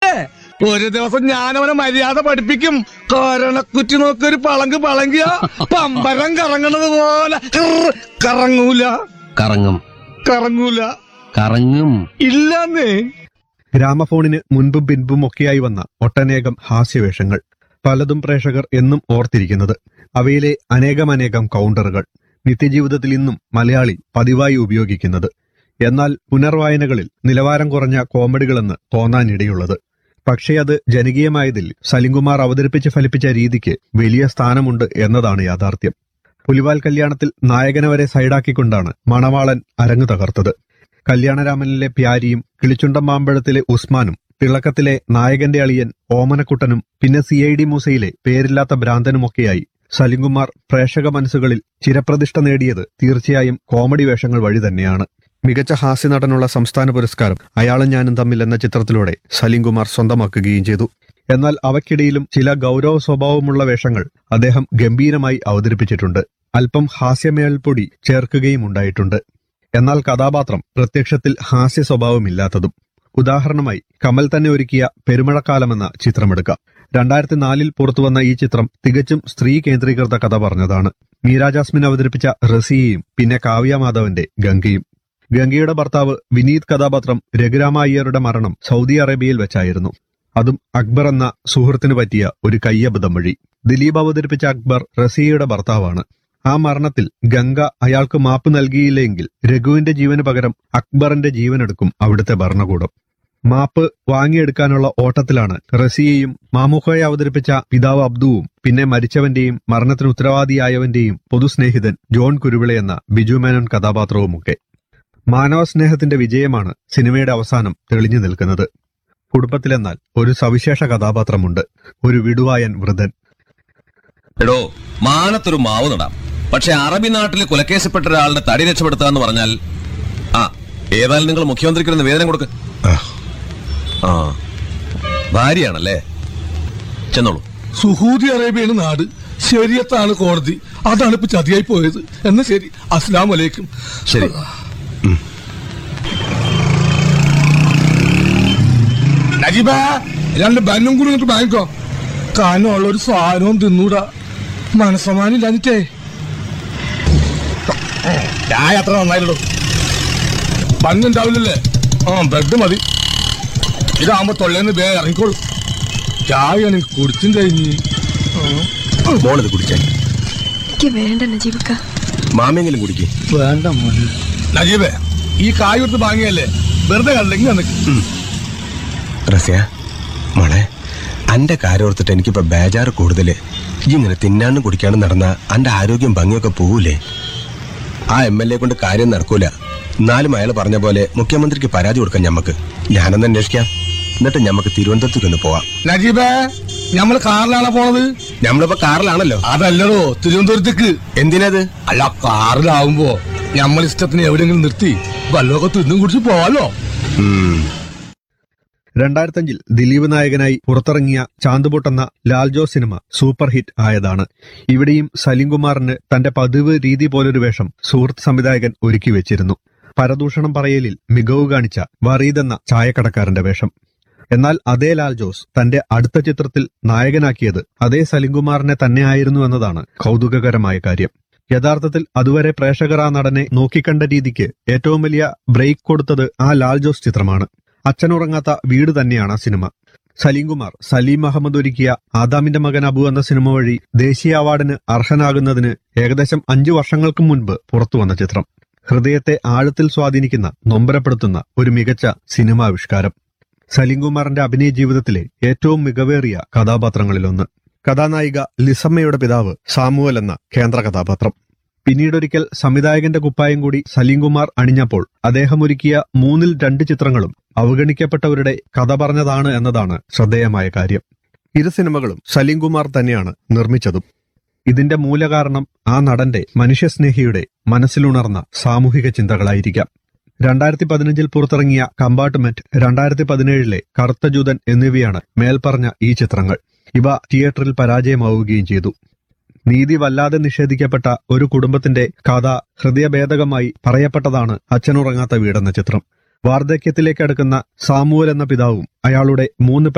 ഒരു ദിവസം ഞാൻ അവനെ മര്യാദ പഠിപ്പിക്കും കാരണക്കുറ്റി നോക്കി ഒരു പളങ്ക് പളങ്കിയ പമ്പരം കറങ്ങണത് പോലെ കിറ് കറങ്ങൂല കറങ്ങും കറങ്ങൂല കറങ്ങും ഇല്ലെന്നേ ഗ്രാമഫോണിന് മുൻപും പിൻപും ഒക്കെയായി വന്ന ഒട്ടനേകം ഹാസ്യവേഷങ്ങൾ പലതും പ്രേക്ഷകർ എന്നും ഓർത്തിരിക്കുന്നത് അവയിലെ അനേകമനേകം കൗണ്ടറുകൾ നിത്യജീവിതത്തിൽ ഇന്നും മലയാളി പതിവായി ഉപയോഗിക്കുന്നത് എന്നാൽ പുനർവായനകളിൽ നിലവാരം കുറഞ്ഞ കോമഡികളെന്ന് തോന്നാനിടയുള്ളത് പക്ഷേ അത് ജനകീയമായതിൽ സലിംകുമാർ അവതരിപ്പിച്ച് ഫലിപ്പിച്ച രീതിക്ക് വലിയ സ്ഥാനമുണ്ട് എന്നതാണ് യാഥാർത്ഥ്യം പുലിവാൽ കല്യാണത്തിൽ നായകനെ വരെ സൈഡാക്കിക്കൊണ്ടാണ് മണവാളൻ അരങ്ങു തകർത്തത് കല്യാണരാമനിലെ പ്യാരിയും കിളിച്ചുണ്ടം മാമ്പഴത്തിലെ ഉസ്മാനും തിളക്കത്തിലെ നായകന്റെ അളിയൻ ഓമനക്കുട്ടനും പിന്നെ സി ഐ ഡി മൂസയിലെ പേരില്ലാത്ത ഭ്രാന്തനുമൊക്കെയായി സലിംകുമാർ പ്രേക്ഷക മനസ്സുകളിൽ ചിരപ്രതിഷ്ഠ നേടിയത് തീർച്ചയായും കോമഡി വേഷങ്ങൾ വഴി തന്നെയാണ് മികച്ച ഹാസ്യനടനുള്ള സംസ്ഥാന പുരസ്കാരം അയാളും ഞാനും തമ്മിൽ എന്ന ചിത്രത്തിലൂടെ സലിംകുമാർ സ്വന്തമാക്കുകയും ചെയ്തു എന്നാൽ അവയ്ക്കിടയിലും ചില ഗൗരവ സ്വഭാവമുള്ള വേഷങ്ങൾ അദ്ദേഹം ഗംഭീരമായി അവതരിപ്പിച്ചിട്ടുണ്ട് അല്പം ഹാസ്യമേൽപ്പൊടി ചേർക്കുകയും ഉണ്ടായിട്ടുണ്ട് എന്നാൽ കഥാപാത്രം പ്രത്യക്ഷത്തിൽ ഹാസ്യ സ്വഭാവമില്ലാത്തതും ഉദാഹരണമായി കമൽ തന്നെ ഒരുക്കിയ പെരുമഴക്കാലമെന്ന ചിത്രമെടുക്കാം രണ്ടായിരത്തി നാലിൽ പുറത്തുവന്ന ഈ ചിത്രം തികച്ചും സ്ത്രീ കേന്ദ്രീകൃത കഥ പറഞ്ഞതാണ് മീര ജാസ്മിൻ അവതരിപ്പിച്ച റസിയയും പിന്നെ കാവ്യ മാധവന്റെ ഗംഗയും ഗംഗയുടെ ഭർത്താവ് വിനീത് കഥാപാത്രം രഘുരാമ അയ്യരുടെ മരണം സൗദി അറേബ്യയിൽ വെച്ചായിരുന്നു അതും അക്ബർ എന്ന സുഹൃത്തിന് പറ്റിയ ഒരു കയ്യബദ്ധം വഴി ദിലീപ് അവതരിപ്പിച്ച അക്ബർ റസിയയുടെ ഭർത്താവാണ് ആ മരണത്തിൽ ഗംഗ അയാൾക്ക് മാപ്പ് നൽകിയില്ലെങ്കിൽ രഘുവിന്റെ ജീവന് പകരം അക്ബറിന്റെ ജീവനെടുക്കും അവിടുത്തെ ഭരണകൂടം മാപ്പ് വാങ്ങിയെടുക്കാനുള്ള ഓട്ടത്തിലാണ് റസിയയും മാമുഖയെ അവതരിപ്പിച്ച പിതാവ് അബ്ദുവും പിന്നെ മരിച്ചവന്റെയും മരണത്തിന് ഉത്തരവാദിയായവന്റെയും പൊതുസ്നേഹിതൻ ജോൺ കുരുവിള എന്ന ബിജു മേനോൻ കഥാപാത്രവുമൊക്കെ മാനവ സ്നേഹത്തിന്റെ വിജയമാണ് സിനിമയുടെ അവസാനം തെളിഞ്ഞു നിൽക്കുന്നത് കുടുംബത്തിലെന്നാൽ ഒരു സവിശേഷ കഥാപാത്രമുണ്ട് ഒരു വിടുവായൻ വൃതൻ എടോ മാനത്തൊരു മാവ് നടാം പക്ഷെ അറബി നാട്ടിൽ കൊലക്കേസപ്പെട്ട ഒരാളുടെ തടി രക്ഷപ്പെടുത്താന്ന് പറഞ്ഞാൽ ആ ഏതായാലും നിങ്ങൾ മുഖ്യമന്ത്രിക്ക് ഒരു നിവേദനം കൊടുക്ക് ആ ഭാര്യയാണല്ലേ ചെന്നോളൂ സുഹൂദി അറേബ്യയാണ് നാട് ശരിയത്താണ് കോടതി അതാണ് ഇപ്പൊ ചതിയായി പോയത് എന്നാ ശരി അസ്ലാം വലൈക്കും ശരി നജീബ രണ്ട് ബന്നും കൂടി ഇങ്ങോട്ട് വാങ്ങിക്കോ കാനുള്ള ഒരു സാധനവും തിന്നൂടാ മനസ്സമാനം ഇല്ലാഞ്ഞിട്ടേ ചായ അത്ര നന്നായില്ലോ ബന്നുണ്ടാവില്ലല്ലേ ആ ബ്രെഡ് മതി ഇതാകുമ്പോ തൊള്ളേന്ന് വേ ഇറങ്ങിക്കോളൂ ചായ എനിക്ക് കുടിച്ചും കഴിഞ്ഞ് മോളിത് കുടിച്ചേ എനിക്ക് വേണ്ട നജീബക്ക മാമെങ്കിലും കുടിക്കേ വേണ്ട മോനെ നജീബേ ഈ കായ് കൊടുത്ത് വാങ്ങിയല്ലേ വെറുതെ കണ്ടെങ്കിൽ നിനക്ക് റസിയ മോളെ അന്റെ കാര്യം ഓർത്തിട്ട് എനിക്കിപ്പോ ബേജാറ് കൂടുതല് ഈ ഇങ്ങനെ തിന്നാനും കുടിക്കാനും നടന്ന അന്റെ ആരോഗ്യം ഭംഗിയൊക്കെ പോവൂലേ ആ എം എൽ എ കൊണ്ട് കാര്യം നടക്കൂല എന്നാലും അയാൾ പറഞ്ഞ പോലെ മുഖ്യമന്ത്രിക്ക് പരാതി കൊടുക്കാം ഞമ്മക്ക് ഞാനൊന്ന് അന്വേഷിക്കാം എന്നിട്ട് ഞമ്മക്ക് തിരുവനന്തപുരത്തേക്ക് ഒന്ന് പോവാം നജീബേ നമ്മള് കാറിലാണോ പോണത് ഞമ്മളിപ്പോ കാറിലാണല്ലോ അതല്ലടോ തിരുവനന്തപുരത്തേക്ക് എന്തിനത് അല്ല കാറിലാവുമ്പോ നമ്മൾ ഇഷ്ടത്തിന് എവിടെയെങ്കിലും നിർത്തി വല്ലതൊക്കെ തിന്നും കുടിച്ച് പോവാലോ ഉം. രണ്ടായിരത്തഞ്ചിൽ ദിലീപ് നായകനായി പുറത്തിറങ്ങിയ ചാന്തുപൊട്ട് എന്ന Lal Jose cinema super hit ആയതാണ് ഇവിടെയും സലിംകുമാറിന് തന്റെ പതിവ് രീതി പോലൊരു വേഷം സുഹൃത്ത് സംവിധായകൻ ഒരുക്കി വെച്ചിരുന്നു പരദൂഷണം പറയലിൽ മികവ് കാണിച്ച വറീദ് എന്ന ചായക്കടക്കാരന്റെ വേഷം എന്നാൽ അതേ ലാൽ ജോസ് തന്റെ അടുത്ത ചിത്രത്തിൽ നായകനാക്കിയത് അതേ സലിംകുമാറിനെ തന്നെയായിരുന്നു എന്നതാണ് കൗതുകകരമായ കാര്യം യഥാർത്ഥത്തിൽ അതുവരെ പ്രേക്ഷകർ ആ നടനെ നോക്കിക്കണ്ട രീതിക്ക് ഏറ്റവും വലിയ ബ്രേക്ക് കൊടുത്തത് ആ ലാൽ ജോസ് ചിത്രമാണ് അച്ഛനുറങ്ങാത്ത വീട് തന്നെയാണ് ആ സിനിമ സലീംകുമാർ സലീം അഹമ്മദ് ഒരുക്കിയ ആദാമിന്റെ മകൻ അബു എന്ന സിനിമ വഴി ദേശീയ അവാർഡിന് അർഹനാകുന്നതിന് ഏകദേശം അഞ്ചു വർഷങ്ങൾക്ക് മുൻപ് പുറത്തുവന്ന ചിത്രം ഹൃദയത്തെ ആഴത്തിൽ സ്വാധീനിക്കുന്ന നൊമ്പരപ്പെടുത്തുന്ന ഒരു മികച്ച സിനിമാവിഷ്കാരം സലീംകുമാറിന്റെ അഭിനയ ജീവിതത്തിലെ ഏറ്റവും മികവേറിയ കഥാപാത്രങ്ങളിലൊന്ന് കഥാനായിക ലിസമ്മയുടെ പിതാവ് സാമുവൽ എന്ന കേന്ദ്ര കഥാപാത്രം പിന്നീടൊരിക്കൽ സംവിധായകന്റെ കുപ്പായം കൂടി സലീംകുമാർ അണിഞ്ഞപ്പോൾ അദ്ദേഹം ഒരുക്കിയ മൂന്നിൽ രണ്ട് ചിത്രങ്ങളും അവഗണിക്കപ്പെട്ടവരുടെ കഥ പറഞ്ഞതാണ് എന്നതാണ് ശ്രദ്ധേയമായ കാര്യം ഇരു സിനിമകളും സലീംകുമാർ തന്നെയാണ് നിർമ്മിച്ചതും ഇതിന്റെ മൂലകാരണം ആ നടന്റെ മനുഷ്യസ്നേഹിയുടെ മനസ്സിലുണർന്ന സാമൂഹിക ചിന്തകളായിരിക്കാം രണ്ടായിരത്തി പതിനഞ്ചിൽ പുറത്തിറങ്ങിയ കമ്പാർട്ട്മെന്റ് രണ്ടായിരത്തി പതിനേഴിലെ കറുത്ത ജൂതൻ എന്നിവയാണ് മേൽപ്പറഞ്ഞ ഈ ചിത്രങ്ങൾ ഇവ തിയേറ്ററിൽ പരാജയമാവുകയും ചെയ്തു നീതി വല്ലാതെ നിഷേധിക്കപ്പെട്ട ഒരു കുടുംബത്തിന്റെ കഥ ഹൃദയഭേദകമായി പറയപ്പെട്ടതാണ് അച്ഛനുറങ്ങാത്ത വീടെന്ന ചിത്രം വാർദ്ധക്യത്തിലേക്ക് അടുക്കുന്ന സാമുവൽ എന്ന പിതാവും അയാളുടെ മൂന്ന്